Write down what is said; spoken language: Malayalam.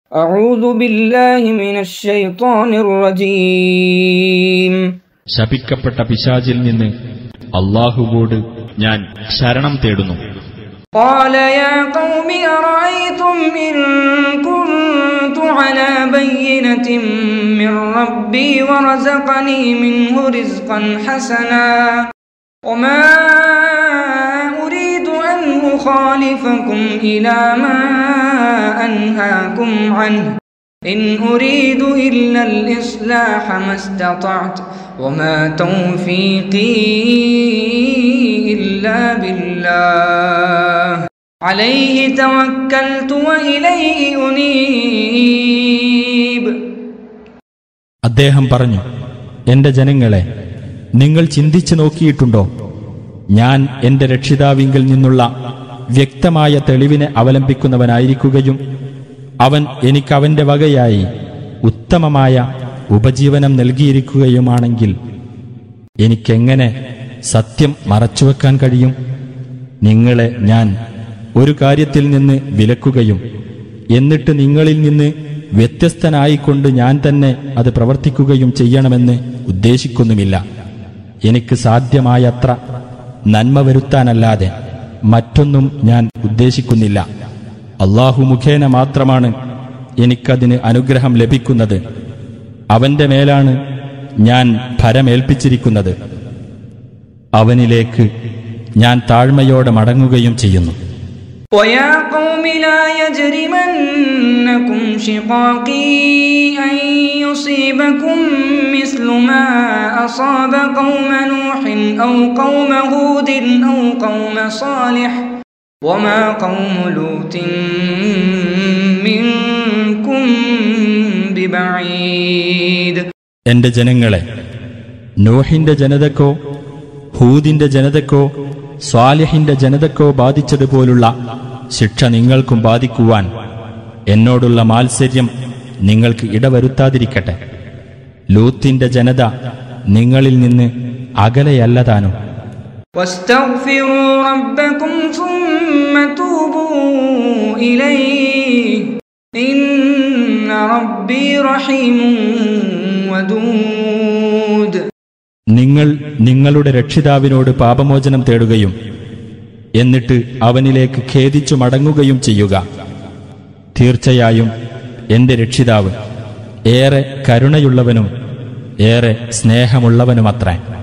أعوذ بالله من الشيطان الرجيم ശപിക്കപ്പെട്ട പിശാചിൽ നിന്ന് അള്ളാഹുവോട് ഞാൻ ശരണം തേടുന്നു قال يا قوم أرأيتم إن كنت على بينة من ربي ورزقني منه رزقا حسنا وما أريد أن أخالفكم إلى ما أنهاكم عنه إن أريد إلا الإصلاح ما استطعت وما توفيقي إلا بالله عليه توكلت وإليه أنيب അദ്ദേഹം പറഞ്ഞു എന്റെ ജനങ്ങളെ നിങ്ങൾ ചിന്തിച്ചു നോക്കിയിട്ടുണ്ടോ ഞാൻ എന്റെ രക്ഷിതാവിങ്കിൽ നിന്നുള്ള വ്യക്തമായ തെളിവിനെ അവലംബിക്കുന്നവനായിരിക്കുകയും അവൻ എനിക്ക് അവന്റെ വകയായി ഉത്തമമായ ഉപജീവനം നൽകിയിരിക്കുകയുമാണെങ്കിൽ എനിക്കെങ്ങനെ സത്യം മറച്ചുവെക്കാൻ കഴിയും നിങ്ങളെ ഞാൻ ഒരു കാര്യത്തിൽ നിന്ന് വിലക്കുകയും എന്നിട്ട് നിങ്ങളിൽ നിന്ന് വ്യത്യസ്തനായിക്കൊണ്ട് ഞാൻ തന്നെ അത് പ്രവർത്തിക്കുകയും ചെയ്യണമെന്ന് ഉദ്ദേശിക്കുന്നുമില്ല എനിക്ക് സാധ്യമായത്ര നന്മ വരുത്താനല്ലാതെ മറ്റൊന്നും ഞാൻ ഉദ്ദേശിക്കുന്നില്ല അള്ളാഹു മുഖേന മാത്രമാണ് എനിക്കതിന് അനുഗ്രഹം ലഭിക്കുന്നത് അവന്റെ മേലാണ് ഞാൻ ഭരമേൽപ്പിച്ചിരിക്കുന്നത് അവനിലേക്ക് ഞാൻ താഴ്മയോടെ മടങ്ങുകയും ചെയ്യുന്നു ويا قوم لا يجرمنكم شقاقي أن يصيبكم مثل ما أصاب قوم نوح أو قوم هود أو قوم صالح وما قوم لوط منكم ببعيد എന്റെ ജനങ്ങളെ നോഹിന്റെ ജനതക്കോ ഹൂദിന്റെ ജനതക്കോ സ്വാലിഹിന്റെ ജനതക്കോ ബാധിച്ചതുപോലുള്ള ശിക്ഷ നിങ്ങൾക്കും ബാധിക്കുവാൻ എന്നോടുള്ള മാത്സര്യം നിങ്ങൾക്ക് ഇടവരുത്താതിരിക്കട്ടെ ലൂത്തിന്റെ ജനത നിങ്ങളിൽ നിന്ന് അകലെയല്ലതാനും واستغفروا ربكم ثم توبوا إليه إن ربي رحيم ودود നിങ്ങൾ നിങ്ങളുടെ രക്ഷിതാവിനോട് പാപമോചനം തേടുകയും എന്നിട്ട് അവനിലേക്ക് ഖേദിച്ചു മടങ്ങുകയും ചെയ്യുക തീർച്ചയായും എന്റെ രക്ഷിതാവ് ഏറെ കരുണയുള്ളവനും ഏറെ സ്നേഹമുള്ളവനുമത്രേ